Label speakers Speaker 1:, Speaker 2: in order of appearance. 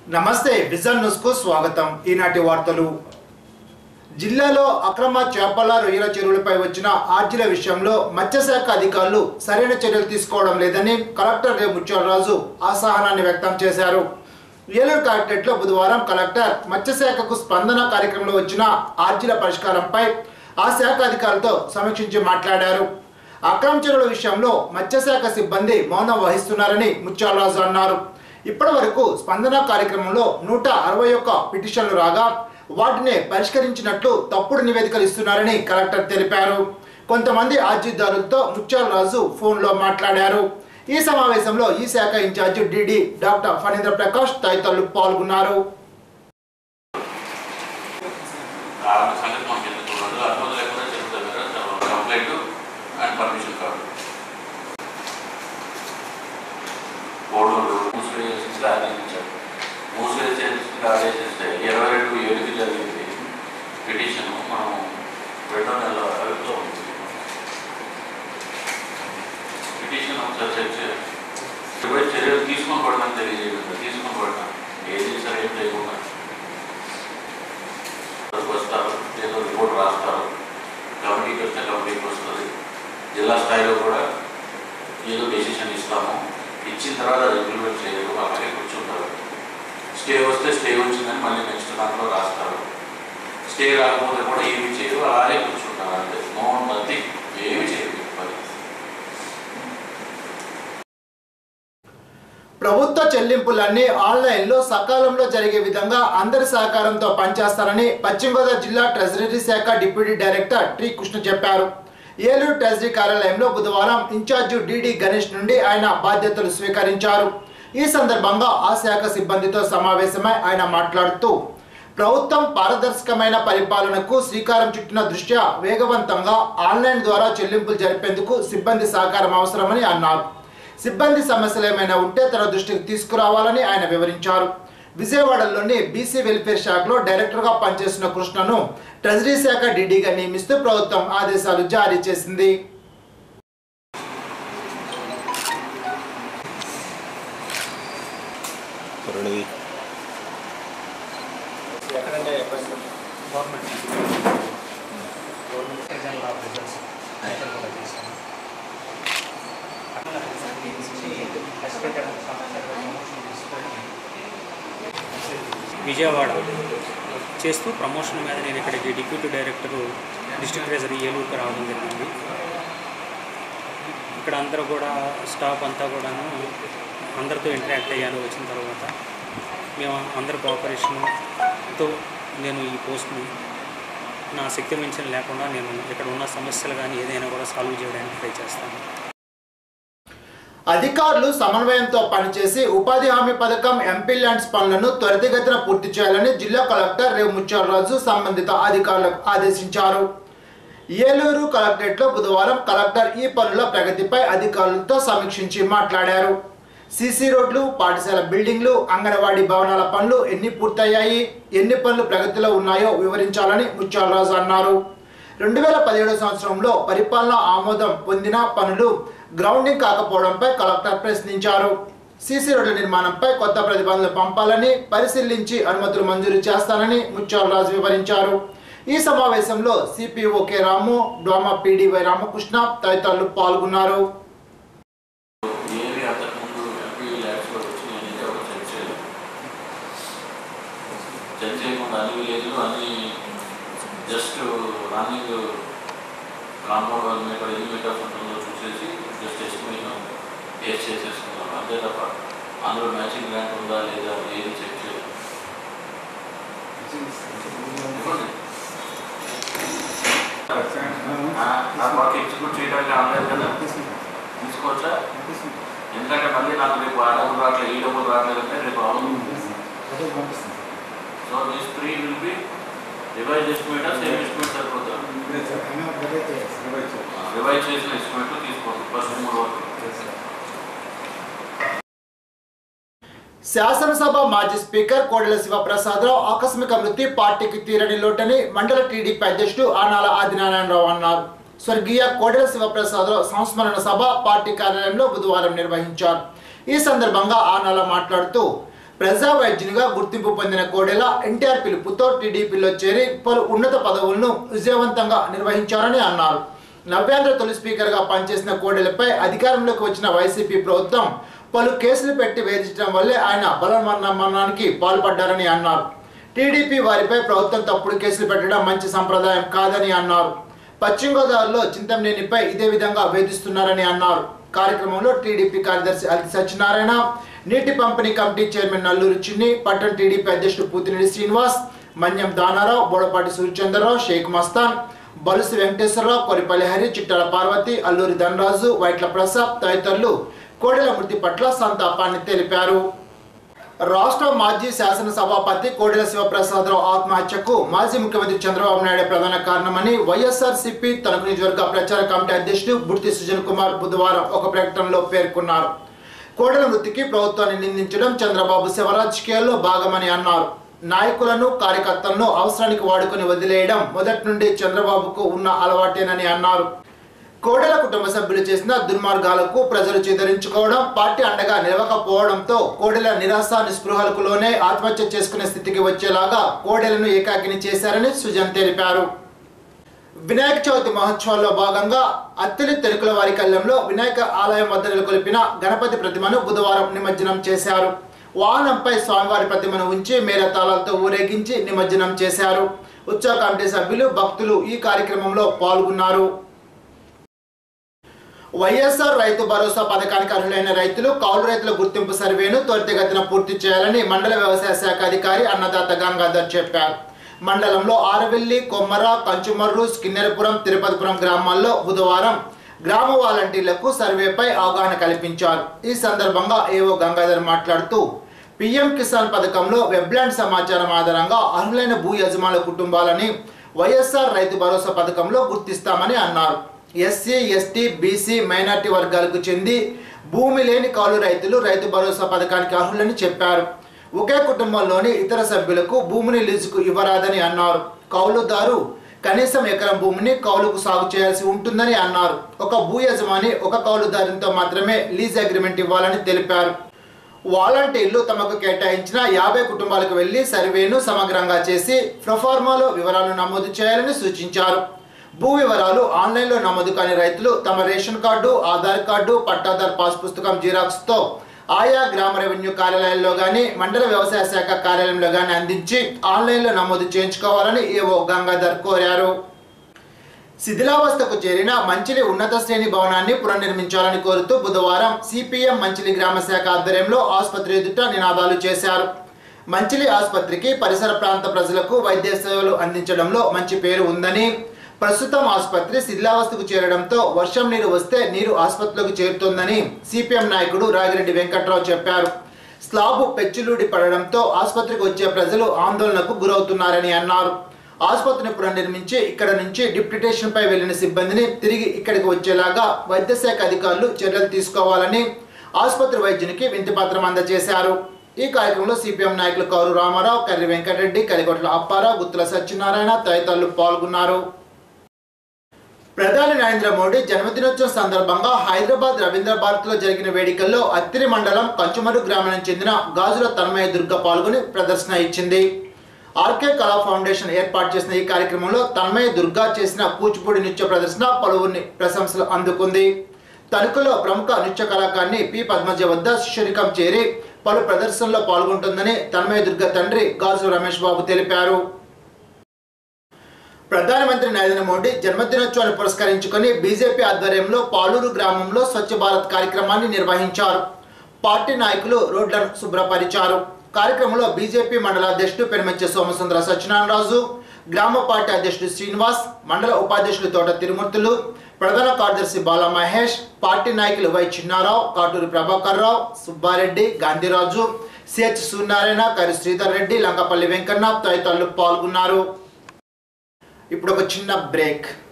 Speaker 1: నమస్తే vision news కు స్వాగతం ఈనాటి వార్తలు జిల్లాలో అక్రమ చేపల రొయ్యల చెరువులపై వచ్చిన ఆర్జీల విషయంలో మత్స్యశాఖ అధికారులు సరైన చర్యలు తీసుకోవడం లేదని కలెక్టర్ రే ముత్యాలరాజు అసహనాన్ని వ్యక్తం చేశారు ఏలూరు కలెక్టరేట్లో బుధవారం కలెక్టర్ మత్స్యశాఖకు స్పందన కార్యక్రమంలో వచ్చిన ఆర్జీల పరిష్కారంపై ఆ శాఖ అధికారులతో సమీక్షించి మాట్లాడారు అక్రమ చెరువుల విషయంలో మత్స్యశాఖ సిబ్బంది మౌనం వహిస్తున్నారని ముత్యాలరాజు అన్నారు ఇప్పటి వరకు స్పందన కార్యక్రమంలో నూట అరవై ఒక్క పిటిషన్లు రాగా వాటిని పరిష్కరించినట్లు తప్పుడు నివేదికలు ఇస్తున్నారని కలెక్టర్ తెలిపారు కొంతమంది అర్జీదారులతో ముత్యాలరాజు ఫోన్లో మాట్లాడారు ఈ సమావేశంలో ఈ శాఖ incharge DD doctor Phanindra Prakash తదితరులు పాల్గొన్నారు
Speaker 2: ఆ సంగతి మాకు ఎందుకు రెండు అనుమతి లేకుండా చెప్తారు complaint and permission card Koduru మూసివేసి ఆదేశించారు మూసివేసి ఆదేశిస్తే ఇరవై రెండు ఏడుకి జరిగింది పిటిషన్ మనం రెండో నెల అడుగుతూ ఉంది పిటిషన్ ఒకసారి చెక్ చేయాలి ఎప్పుడైతే చర్యలు తీసుకొని పడతాను తెలియజేయడం తీసుకొని పడతాను ఏది సరే ఏం లేకుండా వస్తారు ఏదో రిపోర్ట్ రాస్తారు కమిటీకి వస్తే కమిటీకి వస్తుంది జిల్లా స్థాయిలో కూడా ఏదో డెసిషన్ ఇస్తాము ఇచ్చిన తర్వాత అది ఇంప్లిమెంట్ చేయరు అలాగే కూర్చుంటారు స్టే వస్తే స్టే వచ్చిందని మళ్ళీ నెక్స్ట్ దాంట్లో రాస్తారు స్టే రాకపోతే కూడా ఏమి చేయరు అలాగే కూర్చుంటారు అంతే నో నథింగ్ ఏమి చేయరు పని
Speaker 1: ప్రభుత్వ చెల్లింపులన్నీ ఆన్లైన్లో సకాలంలో జరిగే విధంగా అందరి సహకారంతో పనిచేస్తారని పశ్చిమ గోదావరి జిల్లా ట్రెజరీ శాఖ డిప్యూటీ డైరెక్టర్ టి కృష్ణ చెప్పారు ఏలూరు ట్రెజరీ కార్యాలయంలో బుధవారం ఇన్ఛార్జి డిడి గణేష్ నుండి ఆయన బాధ్యతలు స్వీకరించారు ఈ సందర్భంగా ఆ శాఖ సిబ్బందితో సమావేశమై ఆయన మాట్లాడుతూ ప్రభుత్వం పారదర్శకమైన పరిపాలనకు శ్రీకారం చుట్టిన దృష్ట్యా వేగవంతంగా ఆన్లైన్ ద్వారా చెల్లింపులు జరిపేందుకు సిబ్బంది సహకారం అవసరమని అన్నారు సిబ్బంది సమస్యలు ఏమైనా ఉంటే తన దృష్టికి తీసుకురావాలని ఆయన వివరించారు విజయవాడలోని బీసీ వెల్ఫేర్ శాఖలో డైరెక్టర్గా పనిచేసిన కృష్ణను ట్రెజరీ శాఖ డీడీగా నియమిస్తూ ప్రభుత్వం ఆదేశాలు జారీ చేసింది
Speaker 3: రెండుది
Speaker 4: ఎక్కడంటే government government exam of results item కూడా చేశాను అట్లా ఎక్స్పెక్టెడ్ ప్రమోషన్ తీసుకొని
Speaker 5: విజయవాడ చేస్తూ ప్రమోషన్ మీద నేను ఇక్కడికి డిప్యూటీ డైరెక్టర్ డిస్ట్రిక్ట్ ట్రెజరీ ఏలూరుకి రావడం జరిగింది ఇక్కడ అందరూ కూడా స్టాఫ్ అంతా కూడాను అందరితో ఇంటరాక్ట్ అయ్యాను వచ్చిన తర్వాత మేము అందరి కోఆపరేషన్తో నేను ఈ పోస్ట్ని నా శక్తి మించిన లేకుండా నేను ఇక్కడ ఉన్న సమస్యలు కానీ ఏదైనా కూడా సాల్వ్ చేయడానికి ట్రై చేస్తాను
Speaker 1: అధికారులు సమన్వయంతో పనిచేసి ఉపాధి హామీ పథకం ఎంపీ ల్యాండ్స్ పనులను త్వరితగతిన పూర్తి చేయాలని జిల్లా కలెక్టర్ రేవు ముత్యాలరాజు సంబంధిత అధికారులకు ఆదేశించారు ఏలూరు కలెక్టరేట్లో బుధవారం కలెక్టర్ ఈ పనుల ప్రగతిపై అధికారులతో సమీక్షించి మాట్లాడారు సీసీ రోడ్లు పాఠశాల బిల్డింగ్లు అంగన్వాడీ భవనాల పనులు ఎన్ని పూర్తయ్యాయి ఎన్ని పనులు ప్రగతిలో ఉన్నాయో వివరించాలని ముత్యాలరాజు అన్నారు రెండు వేల పదిహేడు సంవత్సరంలో పరిపాలన ఆమోదం పొందిన పనులు గ్రౌండింగ్ కాకపోవడంపై కలెక్టర్ ప్రశ్నించారు సీసీ రోడ్ల నిర్మాణంపై కొత్త ప్రతిపాదనలు పంపాలని పరిశీలించి అనుమతులు మంజూరు చేస్తానని ముత్యాలరాజు వివరించారు ఈ సమావేశంలో CPO K Ramu DWAMA PD Y Ramakrishna తదితరులు పాల్గొన్నారు
Speaker 2: ఏవి అంతకుముందు ఎంపీ ల్యాబ్స్లో వచ్చినాయని ఎవరు చెక్ చేయలేదు చెక్ చేయకుండా అన్ని విలేజ్లు అన్ని జస్ట్ రన్నింగ్ కాంపౌండ్ వాళ్ళ మీద ఎన్ని మీటర్స్ ఉంటుందో చూసేసి జస్ట్ ఎస్టిమేషన్ వేస్ట్ చేసేసుకున్నారు అంతే తప్ప అందులో మ్యాచింగ్ గ్రాంట్ ఉందా లేదా ఏది చెక్ చేయలేదు ఇవ్వండి. ఆ- ఆ మాకు ఎగ్జిక్యూట్ చేయడానికి ఆన్లైన్ కదా తీసుకోవచ్చా ఎందుకంటే మళ్ళీ నాకు రేపు ఆ డబ్బులు రావట్లేదు ఈ డబ్బులు రావట్లేదంటే రేపు అవును so this three will be revise estimate same estimate సరిపోతుంది రివైజ్ చేసిన ఎస్టిమేట్ తీసుకోండి ఫస్ట్ మూడు వరకు
Speaker 1: శాసనసభ మాజీ స్పీకర్ కోడెల శివప్రసాదరావు ఆకస్మిక మృతి పార్టీకి తీరని లోటని మండల టీడీపీ అధ్యక్షుడు ఆనాల ఆదినారాయణరావు అన్నారు స్వర్గీయ కోడెల శివప్రసాదరావు సంస్మరణ సభ పార్టీ కార్యాలయంలో బుధవారం నిర్వహించారు ఈ సందర్భంగా ఆనాల మాట్లాడుతూ ప్రజా వైద్యునిగా గుర్తింపు పొందిన కోడెల ఎన్టీఆర్ పిలుపుతో టీడీపీలో చేరి పలు ఉన్నత పదవులను విజయవంతంగా నిర్వహించారని అన్నారు నవ్యాంధ్ర తొలి స్పీకర్గా పనిచేసిన కోడెలపై అధికారంలోకి వచ్చిన వైసీపీ ప్రభుత్వం పలు కేసులు పెట్టి వేధించడం వల్లే ఆయన బలమరణానికి పాల్పడ్డారని అన్నారు టీడీపీ వారిపై ప్రభుత్వం తప్పుడు కేసులు పెట్టడం మంచి సంప్రదాయం కాదని అన్నారు పశ్చిమ గోదావరిలో చింతమనేనిపై ఇదే విధంగా వేధిస్తున్నారని అన్నారు కార్యక్రమంలో టీడీపీ కార్యదర్శి అల్తి సత్యనారాయణ నీటి పంపిణీ కమిటీ చైర్మన్ నల్లూరు చిన్ని పట్టణ టీడీపీ అధ్యక్షుడు పూతిరెడ్డి శ్రీనివాస్ మన్యం దానారావు బోడపాటి సూర్యచంద్రరావు షేక్ మస్తాన్ బలుసు వెంకటేశ్వరరావు కొరిపల్లి హరి చిట్టాల పార్వతి అల్లూరి ధనరాజు వైట్ల ప్రసాద్ తదితరులు కోడెల మృతి పట్ల సంతాపాన్ని తెలిపారు రాష్ట్ర మాజీ శాసనసభాపతి కోడెల శివప్రసాదరావు ఆత్మహత్యకు మాజీ ముఖ్యమంత్రి చంద్రబాబు నాయుడు ప్రధాన కారణమని వైఎస్ఆర్సీపీ తణుకు నియోజకవర్గ ప్రచార కమిటీ అధ్యక్షుడు బుర్తి సుజన్ కుమార్ బుధవారం ఒక ప్రకటనలో పేర్కొన్నారు కోడెల మృతికి ప్రభుత్వాన్ని నిందించడం చంద్రబాబు శివ రాజకీయాల్లో భాగమని అన్నారు నాయకులను కార్యకర్తలను అవసరానికి వాడుకొని వదిలేయడం మొదటి నుండి చంద్రబాబుకు ఉన్న అలవాటేనని అన్నారు కోడెల కుటుంబ సభ్యులు చేసిన దుర్మార్గాలకు ప్రజలు చిదరించుకోవడం పార్టీ అండగా నిలవకపోవడంతో కోడెల నిరాశ నిస్పృహలకు లోనే ఆత్మహత్య చేసుకునే స్థితికి వచ్చేలాగా కోడెలను ఏకాకిని చేశారని సుజన్ తెలిపారు వినాయక చవితి మహోత్సవాల్లో భాగంగా అత్తిలి తెరుకుల వారి కళ్యంలో వినాయక ఆలయం వద్ద నెలకొల్పిన గణపతి ప్రతిమను బుధవారం నిమజ్జనం చేశారు వాహనంపై స్వామివారి ప్రతిమను ఉంచి మేళతాళాలతో ఊరేగించి నిమజ్జనం చేశారు ఉత్సవ కమిటీ సభ్యులు భక్తులు ఈ కార్యక్రమంలో పాల్గొన్నారు వైఎస్ఆర్ రైతు భరోసా పథకానికి అర్హులైన రైతులు కౌలు రైతుల గుర్తింపు సర్వేను త్వరితగతిన పూర్తి చేయాలని మండల వ్యవసాయ శాఖ అధికారి అన్నదాత గంగాధర్ చెప్పారు మండలంలో ఆరవెల్లి కొమ్మర కంచుమర్రు స్కిన్నెరపురం తిరుపతిపురం గ్రామాల్లో బుధవారం గ్రామ వాలంటీర్లకు సర్వేపై అవగాహన కల్పించారు ఈ సందర్భంగా ఏవో గంగాధర్ మాట్లాడుతూ పీఎం కిసాన్ పథకంలో వెబ్లాండ్ సమాచారం ఆధారంగా అర్హులైన భూ యజమానుల కుటుంబాలని వైఎస్ఆర్ రైతు భరోసా పథకంలో గుర్తిస్తామని అన్నారు ఎస్సీ ఎస్టీ బీసీ మైనార్టీ వర్గాలకు చెంది భూమి లేని కౌలు రైతులు రైతు భరోసా పథకానికి అర్హులని చెప్పారు ఒకే కుటుంబంలోని ఇతర సభ్యులకు భూమిని లీజుకు ఇవ్వరాదని అన్నారు కౌలుదారు కనీసం ఎకరం భూమిని కౌలుకు సాగు చేయాల్సి ఉంటుందని అన్నారు ఒక భూ యజమాని ఒక కౌలుదారునితో మాత్రమే లీజ్ అగ్రిమెంట్ ఇవ్వాలని తెలిపారు వాలంటీర్లు తమకు కేటాయించిన యాభై కుటుంబాలకు వెళ్లి సర్వేను సమగ్రంగా చేసి ప్రొఫార్మాలో వివరాలు నమోదు చేయాలని సూచించారు భూ వివరాలు ఆన్లైన్లో నమోదు కాని రైతులు తమ రేషన్ కార్డు ఆధార్ కార్డు పట్టాదార్ పాస్ పుస్తకం జిరాక్స్తో ఆయా గ్రామ రెవెన్యూ కార్యాలయాల్లో కానీ మండల వ్యవసాయ శాఖ కార్యాలయంలో కానీ అందించి ఆన్లైన్లో నమోదు చేయించుకోవాలని ఏవో గంగాధర్ కోరారు శిథిలావస్థకు చేరిన మంచిలి ఉన్నత శ్రేణి భవనాన్ని పునర్నిర్మించాలని కోరుతూ బుధవారం సిపిఎం మంచిలి గ్రామ శాఖ ఆధ్వర్యంలో ఆసుపత్రి ఎదుట నినాదాలు చేశారు మంచిలి ఆసుపత్రికి పరిసర ప్రాంత ప్రజలకు వైద్య సేవలు అందించడంలో మంచి పేరు ఉందని ప్రస్తుతం ఆసుపత్రి శిథిలావస్థకు చేరడంతో వర్షం నీరు వస్తే నీరు ఆసుపత్రిలోకి చేరుతోందని సిపిఎం నాయకుడు రాగిరెడ్డి వెంకట్రావు చెప్పారు స్లాబు పెచ్చులూడి పడడంతో ఆసుపత్రికి వచ్చే ప్రజలు ఆందోళనకు గురవుతున్నారని అన్నారు ఆసుపత్రిని పునర్నిర్మించి ఇక్కడ నుంచి డిప్యూటేషన్ పై వెళ్లిన సిబ్బందిని తిరిగి ఇక్కడికి వచ్చేలాగా వైద్య శాఖ అధికారులు చర్యలు తీసుకోవాలని ఆసుపత్రి వైద్యునికి వింతిపత్రం అందజేశారు ఈ కార్యక్రమంలో సిపిఎం నాయకులు కౌరు రామారావు కర్రి వెంకటరెడ్డి కలిగొట్ల అప్పారావు గుత్తుల సత్యనారాయణ తదితరులు పాల్గొన్నారు ప్రధాని నరేంద్ర మోడీ జన్మదినోత్సవం సందర్భంగా హైదరాబాద్ రవీంద్ర భారత్లో జరిగిన వేడుకల్లో అత్తిరి మండలం కంచుమరు గ్రామానికి చెందిన గాజుల తన్మయ దుర్గ పాల్గొని ప్రదర్శన ఇచ్చింది ఆర్కే కళా ఫౌండేషన్ ఏర్పాటు చేసిన ఈ కార్యక్రమంలో తన్మయ దుర్గా చేసిన కూచిపూడి నృత్య ప్రదర్శన పలువురిని ప్రశంసలు అందుకుంది తణుకులో ప్రముఖ నృత్య కళాకారిణి పి పద్మజ వద్ద శిష్యరికం చేరి పలు ప్రదర్శనలో పాల్గొంటుందని తన్మయ దుర్గ తండ్రి గాజు రమేష్ బాబు తెలిపారు ప్రధానమంత్రి నరేంద్ర మోడీ జన్మదినోత్సవాన్ని పురస్కరించుకొని బీజేపీ ఆధ్వర్యంలో పాలూరు గ్రామంలో స్వచ్ఛ భారత్ కార్యక్రమాన్ని నిర్వహించారు పార్టీ నాయకులు రోడ్లను శుభ్రపరిచారు కార్యక్రమంలో బీజేపీ మండల అధ్యక్షుడు పెరుమంచె సోమసుందర సత్యనారాయణరాజు గ్రామ పార్టీ అధ్యక్షుడు శ్రీనివాస్ మండల ఉపాధ్యక్షులు తోట తిరుమూర్తులు ప్రధాన కార్యదర్శి బాల మహేష్ పార్టీ నాయకులు వై చిన్నారావు కాటూరి ప్రభాకర్ రావు సుబ్బారెడ్డి గాంధీరాజు సిహెచ్ సూర్యనారాయణ కరి శ్రీధర్ రెడ్డి లంకపల్లి వెంకన్న తదితరులు పాల్గొన్నారు ఇప్పుడు ఒక చిన్న బ్రేక్